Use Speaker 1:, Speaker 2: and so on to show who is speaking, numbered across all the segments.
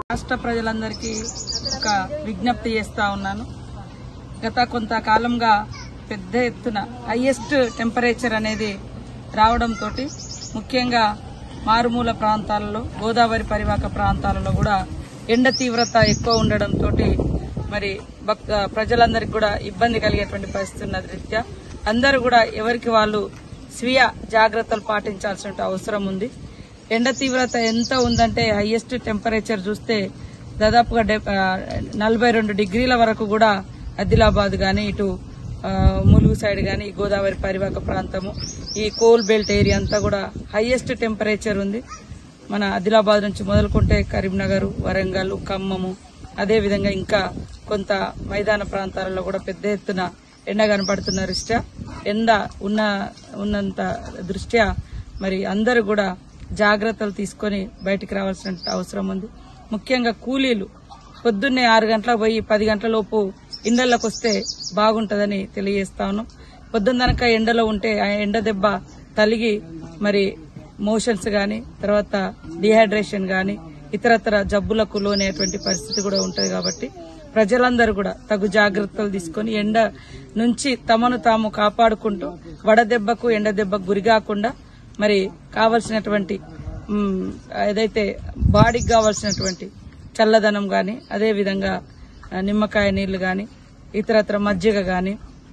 Speaker 1: రాష్ట్ర ప్రజలందరికీ ఒక విజ్ఞప్తి చేస్తా ఉన్నాను గత కొంతకాలంగా పెద్ద ఎత్తున హైయెస్ట్ టెంపరేచర్ అనేది రావడంతో ముఖ్యంగా మారుమూల ప్రాంతాలలో గోదావరి పరివాహక ప్రాంతాలలో కూడా ఎండ తీవ్రత ఎక్కువ ఉండడంతో మరి భక్- ప్రజలందరికీ కూడా ఇబ్బంది కలిగేటువంటి పరిస్థితి ఉన్న రీత్యా అందరూ కూడా ఎవరికి వాళ్ళు స్వీయ జాగ్రత్తలు పాటించాల్సిన అవసరం ఉంది ఎండ తీవ్రత ఎంత ఉందంటే హైయెస్ట్ టెంపరేచర్ చూస్తే దాదాపుగా డె- ఆ, నలభై రెండు డిగ్రీల వరకు కూడా ఆదిలాబాద్ గాని ఇటు ఆ, ములుగు సైడ్ గాని ఈ గోదావరి పరివాహక ప్రాంతము ఈ కోల్ బెల్ట్ ఏరియా అంతా కూడా హైయెస్ట్ టెంపరేచర్ ఉంది మన ఆదిలాబాద్ నుంచి మొదలుకుంటే కరీంనగర్ వరంగల్ ఖమ్మము అదే విధంగా ఇంకా కొంత మైదాన ప్రాంతాలలో కూడా పెద్ద ఎత్తున ఎండ కనపడుతున్న దృష్ట్యా ఎండ ఉన్న ఉన్నంత దృష్ట్యా మరి అందరూ కూడా జాగ్రత్తలు తీసుకొని బయటికి రావాల్సిన అవసరం ఉంది ముఖ్యంగా కూలీలు పొద్దున్నే ఆరు గంటలకు పోయి పది గంటల లోపు ఇండ్లలోకి వస్తే బాగుంటదని తెలియజేస్తా ఉన్నాం పొద్దున్ననక ఎండలో ఉంటే ఆ ఎండ దెబ్బ తలిగి మరి మోషన్స్ గాని తర్వాత డిహైడ్రేషన్ గాని ఇతరతర జబ్బులకు లోనేటువంటి పరిస్థితి కూడా ఉంటది కాబట్టి ప్రజలందరూ కూడా తగు జాగ్రత్తలు తీసుకొని ఎండ నుంచి తమను తాము కాపాడుకుంటూ వడదెబ్బకు ఎండ దెబ్బకు గురి కాకుండా మరి కావలసినటువంటి మ్, ఏదైతే బాడీకి కావాల్సినటువంటి చల్లదనం గాని అదే విధంగా ఆ, నిమ్మకాయ నీళ్లు గాని ఇతరత్ర మజ్జిగ గాని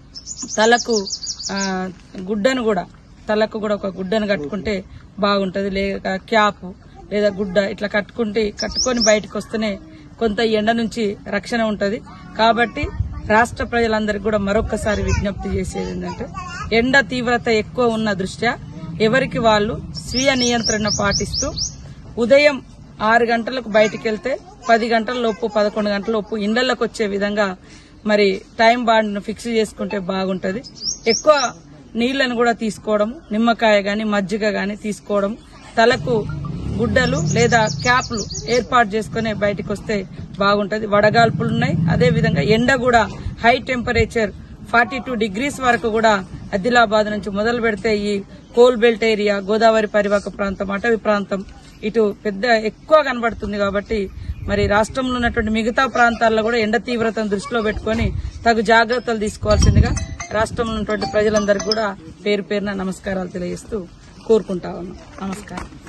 Speaker 1: తలకు ఆ, గుడ్డను కూడా తలకు కూడా ఒక గుడ్డను కట్టుకుంటే బాగుంటది లేక క్యాప్ లేదా గుడ్డ ఇట్లా కట్టుకుంటే కట్టుకొని బయటకు వస్తేనే కొంత ఈ ఎండ నుంచి రక్షణ ఉంటది కాబట్టి రాష్ట్ర ప్రజలందరికీ కూడా మరొక్కసారి విజ్ఞప్తి చేసేది ఏంటంటే ఎండ తీవ్రత ఎక్కువ ఉన్న దృష్ట్యా ఎవరికి వాళ్ళు స్వీయ నియంత్రణ పాటిస్తూ ఉదయం ఆరు గంటలకు బయటికి వెళ్తే పది గంటల లోపు పదకొండు గంటల లోపు ఇండ్లకి వచ్చే విధంగా మరి టైం బాండ్ను ఫిక్స్ చేసుకుంటే బాగుంటది ఎక్కువ నీళ్లను కూడా తీసుకోవడం నిమ్మకాయ గాని మజ్జిగ గాని తీసుకోవడం తలకు గుడ్డలు లేదా క్యాప్లు ఏర్పాటు చేసుకుని బయటకు వస్తే బాగుంటది వడగాల్పులు ఉన్నాయి అదే విధంగా ఎండ కూడా high temperature forty two degrees వరకు కూడా ఆదిలాబాద్ నుంచి మొదలు పెడితే ఈ కోల్ బెల్ట్ ఏరియా గోదావరి పరివాహక ప్రాంతం అటవీ ప్రాంతం ఇటు పెద్ద ఎక్కువ కనబడుతుంది కాబట్టి మరి రాష్ట్రంలో ఉన్నటువంటి మిగతా ప్రాంతాల్లో కూడా ఎండ తీవ్రతను దృష్టిలో పెట్టుకొని తగు జాగ్రత్తలు తీసుకోవాల్సిందిగా రాష్ట్రంలో ఉన్నటువంటి ప్రజలందరికీ కూడా పేరు పేరున నమస్కారాలు తెలియజేస్తూ కోరుకుంటా ఉన్నాం నమస్కారం